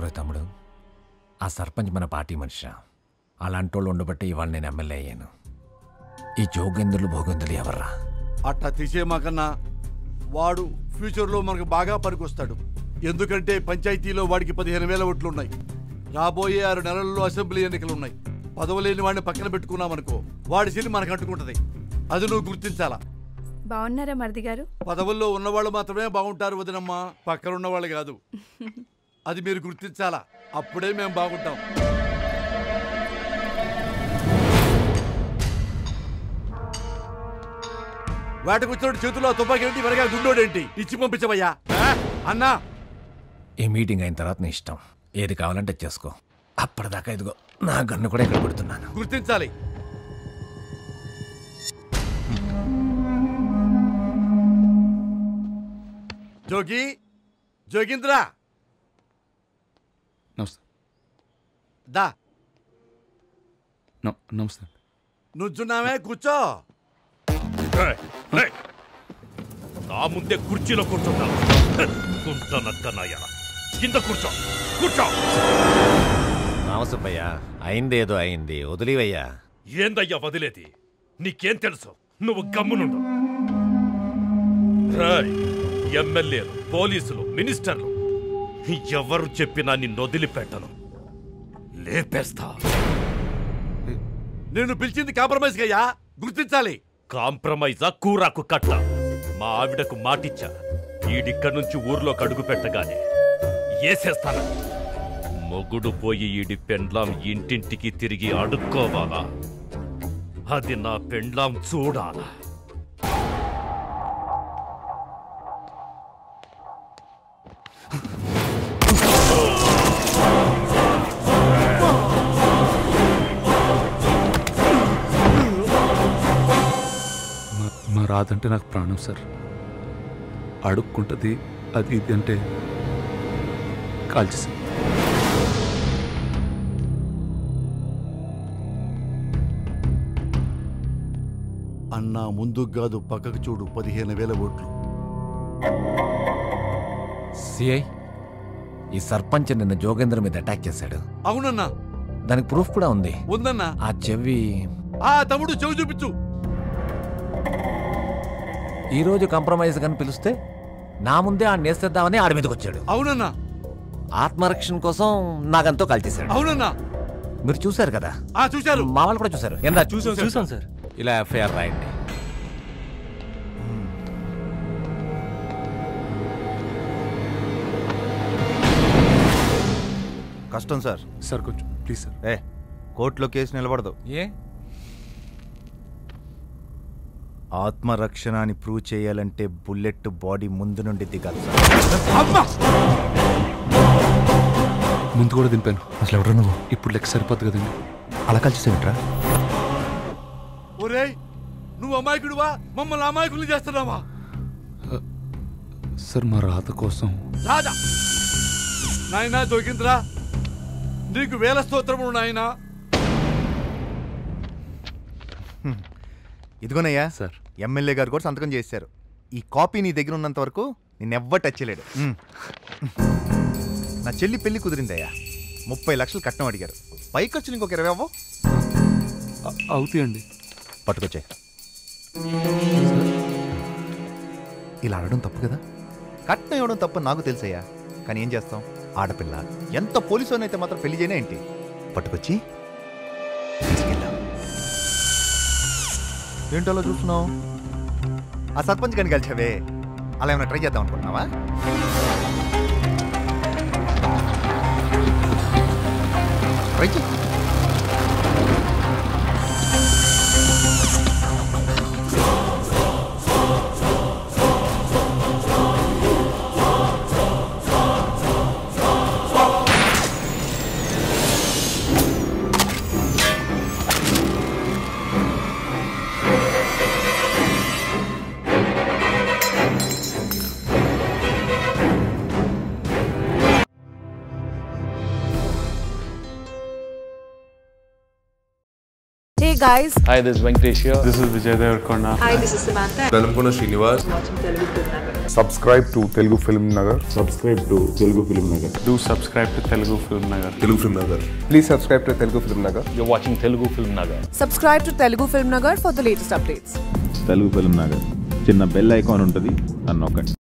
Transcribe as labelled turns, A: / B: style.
A: ఒరే తమ్ముడు ఆ సర్పంచ్ మన పార్టీ మనిషి అలాంటి వాళ్ళు ఉండబట్టి ఇవాళ నేను ఎమ్మెల్యే అయ్యాను ఈ జోగేంద్రులు భోగేంద్రులు ఎవర్రా
B: అట్టా తీసేమాకన్నా వాడు ఫ్యూచర్లో మనకు బాగా పనికొస్తాడు ఎందుకంటే పంచాయతీలో వాడికి పదిహేను వేల ఓట్లు ఉన్నాయి రాబోయే ఆరు నెలల్లో అసెంబ్లీ ఎన్నికలు ఉన్నాయి పదవులేని వాడిని పక్కన పెట్టుకున్నామనుకో వాడి సిని మనకు అంటుకుంటది అది నువ్వు గుర్తించాలా
C: బాగున్నారా మరిది గారు
B: పదవుల్లో ఉన్నవాళ్ళు మాత్రమే బాగుంటారు వదినమ్మా పక్కన ఉన్నవాళ్ళు కాదు అది మీరు గుర్తించాలా అప్పుడే మేము బాగుంటాం వేటకొచ్చినోడు చేతిలో తుపాకీ ఏంటి వెనక గుండోడేంటి ఇచ్చి పంపించవయ్యా ఆ? అన్నా
A: ఈ మీటింగ్ అయిన తర్వాత నీ ఇష్టం ఏది కావాలంటే చేసుకో అప్పటిదాకా ఇదిగో నా గన్ను కూడా ఇక్కడ పెడుతున్నాను
B: గుర్తించాలి జోగి జోగింద్ర
D: నమస్తే
B: దా
D: నమ- నమస్తే
B: నుంచున్నావే కూర్చో
E: ఏయ్, ఏయ్. నా ముందే కుర్చీలో కూర్చుంటా కుంటనక్కనాయ కింద కూర్చో కూర్చో
A: రామసుబ్బయ్య అయిందేదో అయింది వదిలివయ్యా
E: ఏందయ్యా వదిలేది నీకేం తెలుసు నువ్వు గమ్మునుండు రాయ్ ఎమ్మెల్యేలు పోలీసులు మినిస్టర్లు ఎవరు చెప్పినా నిన్ను వదిలిపెట్టను లేపేస్తా
B: నేను పిలిచింది కాంప్రమైజ్ అయ్యా గుర్తించాలి
E: కాంప్రమైజా కూరాకు కట్ట మా ఆవిడకు మాటిచ్చా ఈడిక్కడి నుంచి ఊర్లో కడుగు పెట్టగానే ఏసేస్తాను మొగుడు పోయి ఈడి పెండ్లాం ఇంటింటికి తిరిగి అడుక్కోవాలా అది నా పెండ్లాం చూడాలా
D: మా మా రాదంటే నాకు ప్రాణం సార్ అడుక్కుంటుంది అది ఇది అంటే కాల్చేసి
B: అన్నా ముందుకు కాదు పక్కకు చూడు పదిహేను వేల ఓట్లు
A: సిఐ ఈ సర్పంచ్ నిన్న జోగేంద్ర మీద అటాక్ చేశాడు
B: అవునన్నా
A: దానికి ప్రూఫ్ కూడా ఉంది
B: ఉందన్నా
A: ఆ చెవి
B: ఆ తమ్ముడు చెవి చూపించు
A: ఈ రోజు కాంప్రమైజ్ అని పిలిస్తే నా ముందే ఆ నేసేద్దామని ఆడి మీదకి వచ్చాడు
B: అవునన్నా
A: ఆత్మరక్షణ కోసం నాగంతో కాల్చేశాడు
B: అవునన్నా
A: మీరు చూశారు కదా
B: ఆ చూశారు
A: మా వాళ్ళు కూడా చూశారు ఎంత
F: చూసాం చూసాం సార్
A: ఇలా ఎఫ్ఐఆర్ రాయండి
G: కష్టం సార్
D: సార్ కొంచెం ప్లీజ్ సార్
G: ఏ కోర్టులో కేసు నిలబడదు
A: ఏ
G: ఆత్మరక్షణ అని ప్రూవ్ చేయాలంటే బుల్లెట్ బాడీ ముందు నుండి దిగాలి సార్
B: అమ్మా
D: ముందు కూడా దింపాను
G: అసలు ఎవరు నువ్వు
D: ఇప్పుడు లెక్క సరిపోద్ది కదండి
G: అలా కలిసేవిట్రా
B: ఒరేయ్ నువ్వు అమాయకుడువా మమ్మల్ని అమాయకులు చేస్తున్నావా
D: సార్ మా రాత కోసం
B: రాజా నాయనా జోగింద్రా నీకు వేల స్తోత్రములు నాయనా
G: ఇదిగోనయ్యా
D: సార్
G: ఎమ్మెల్యే గారు కూడా సంతకం చేశారు ఈ కాపీ నీ దగ్గర ఉన్నంత వరకు నిన్నెవ్వ టచ్ చేయలేడు ఉమ్. నా చెల్లి పెళ్లి కుదిరిందయ్యా ముప్పై లక్షలు కట్నం అడిగారు పై ఖర్చులు ఇంకొక ఇరవై అవ్వవు
D: అ- అవుతాయండి
G: పట్టుకొచ్చే ఇలా అడగడం తప్పు కదా కట్నం ఇవ్వడం తప్పు నాకు తెలుసయ్యా కానీ ఏం చేస్తాం ఆడపిల్ల ఎంత పోలీసు అయితే మాత్రం పెళ్లి చేయనే ఏంటి పట్టుకొచ్చి తీసుకెళ్ళాం ఏంటో అలా చూస్తున్నావు ఆ సర్పంచ్ గారిని కలిసావే అలా ఏమైనా ట్రై చేద్దాం అనుకుంటున్నావా ట్రై చేయి
F: guys.
H: Hi, this is Venkatesh here.
D: This is Vijay Deverakonda
F: Hi, this is Samantha.
I: Velankonda Srinivas
J: subscribe to Telugu film Nagar
I: subscribe to Telugu film Nagar
D: do subscribe to Telugu film Nagar
I: Telugu film Nagar
J: please subscribe to Telugu film Nagar
H: You're watching Telugu Film Nagar.
F: Subscribe to Telugu Film Nagar for the latest updates.
K: Telugu film Nagar చిన్న bell icon ఉంటుంది అని నొక్కండి